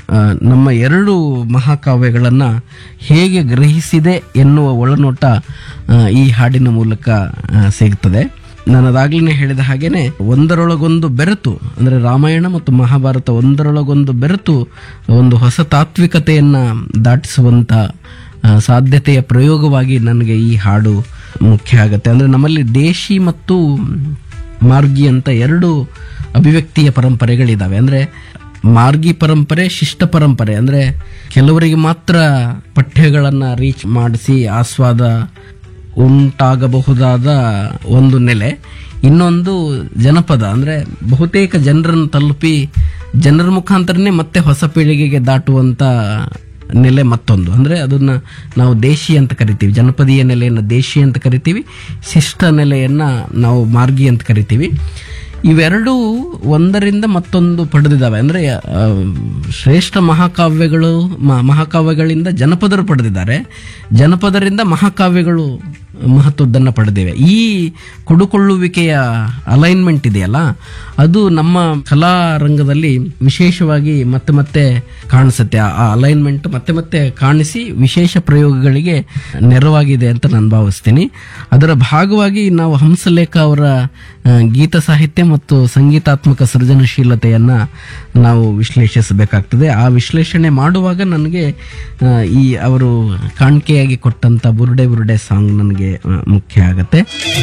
ಆ, ನಮ್ಮ ಎರಡು ಮಹಾಕಾವ್ಯಗಳನ್ನು ಹೇಗೆ ಗ್ರಹಿಸಿದೆ ಎನ್ನುವ ಒಳನೋಟ ಆ, ಈ ಹಾಡಿನ ಮೂಲಕ ಆ, ಸಿಗ್ತದೆ ನಾನು ಅದಾಗ್ಲೇ ಹೇಳಿದ ಹಾಗೇನೆ ಒಂದರೊಳಗೊಂದು ಬೆರೆತು ಅಂದ್ರೆ ರಾಮಾಯಣ ಮತ್ತು ಮಹಾಭಾರತ ಒಂದರೊಳಗೊಂದು ಬೆರೆತು ಒಂದು ಹೊಸ ತಾತ್ವಿಕತೆಯನ್ನ ದಾಟಿಸುವಂತ ಆ, ಸಾಧ್ಯತೆಯ ಪ್ರಯೋಗವಾಗಿ ನನಗೆ ಈ ಹಾಡು ಮುಖ್ಯ ಆಗುತ್ತೆ ಅಂದ್ರೆ ನಮ್ಮಲ್ಲಿ ದೇಶಿ ಮತ್ತು ಮಾರ್ಗಿ ಅಂತ ಎರಡು ಅಭಿವ್ಯಕ್ತಿಯ ಪರಂಪರೆಗಳಿದಾವೆ ಅಂದ್ರೆ ಮಾರ್ಗಿ ಪರಂಪರೆ ಶಿಷ್ಟ ಪರಂಪರೆ ಅಂದ್ರೆ ಕೆಲವರಿಗೆ ಮಾತ್ರ ಪಠ್ಯಗಳನ್ನ ರೀಚ್ ಮಾಡಿಸಿ ಆಸ್ವಾದ ಉಂಟಾಗಬಹುದಾದ ಒಂದು ನೆಲೆ ಇನ್ನೊಂದು ಜನಪದ ಅಂದ್ರೆ ಬಹುತೇಕ ಜನರನ್ನು ತಲುಪಿ ಜನರ ಮುಖಾಂತರನೇ ಮತ್ತೆ ಹೊಸ ಪೀಳಿಗೆಗೆ ದಾಟುವಂತ ನೆಲೆ ಮತ್ತೊಂದು ಅಂದ್ರೆ ಅದನ್ನ ನಾವು ದೇಶಿ ಅಂತ ಕರಿತೀವಿ ಜನಪದೀಯ ನೆಲೆಯನ್ನು ದೇಶಿ ಅಂತ ಕರಿತೀವಿ ಶಿಷ್ಟ ನೆಲೆಯನ್ನ ನಾವು ಮಾರ್ಗಿ ಅಂತ ಕರಿತೀವಿ ಇವೆರಡೂ ಒಂದರಿಂದ ಮತ್ತೊಂದು ಪಡೆದಿದ್ದಾವೆ ಅಂದ್ರೆ ಆ, ಶ್ರೇಷ್ಠ ಮಹಾಕಾವ್ಯಗಳು ಮ- ಮಹಾಕಾವ್ಯಗಳಿಂದ ಜನಪದರು ಪಡೆದಿದ್ದಾರೆ ಜನಪದರಿಂದ ಮಹಾಕಾವ್ಯಗಳು ಮಹತ್ವದ್ದನ್ನು ಪಡೆದಿವೆ ಈ ಕೊಡುಕೊಳ್ಳುವಿಕೆಯ ಅಲೈನ್ಮೆಂಟ್ ಇದೆಯಲ್ಲ ಅದು ನಮ್ಮ ಕಲಾ ರಂಗದಲ್ಲಿ ವಿಶೇಷವಾಗಿ ಮತ್ತೆ ಮತ್ತೆ ಕಾಣಿಸುತ್ತೆ ಆ ಅಲೈನ್ಮೆಂಟ್ ಮತ್ತೆ ಮತ್ತೆ ಕಾಣಿಸಿ ವಿಶೇಷ ಪ್ರಯೋಗಗಳಿಗೆ ನೆರವಾಗಿದೆ ಅಂತ ನಾನು ಭಾವಿಸ್ತೀನಿ ಅದರ ಭಾಗವಾಗಿ ನಾವು ಹಂಸಲೇಖ ಅವರ ಆ, ಗೀತ ಸಾಹಿತ್ಯ ಮತ್ತು ಸಂಗೀತಾತ್ಮಕ ಸೃಜನಶೀಲತೆಯನ್ನ ನಾವು ವಿಶ್ಲೇಷಿಸಬೇಕಾಗ್ತದೆ ಆ ವಿಶ್ಲೇಷಣೆ ಮಾಡುವಾಗ ನನಗೆ ಆ, ಈ ಅವರು ಕಾಣಿಕೆಯಾಗಿ ಕೊಟ್ಟಂತ ಬುರುಡೆ ಬುರುಡೆ ಸಾಂಗ್ ನನಗೆ ಆ, ಮುಖ್ಯ ಆಗತ್ತೆ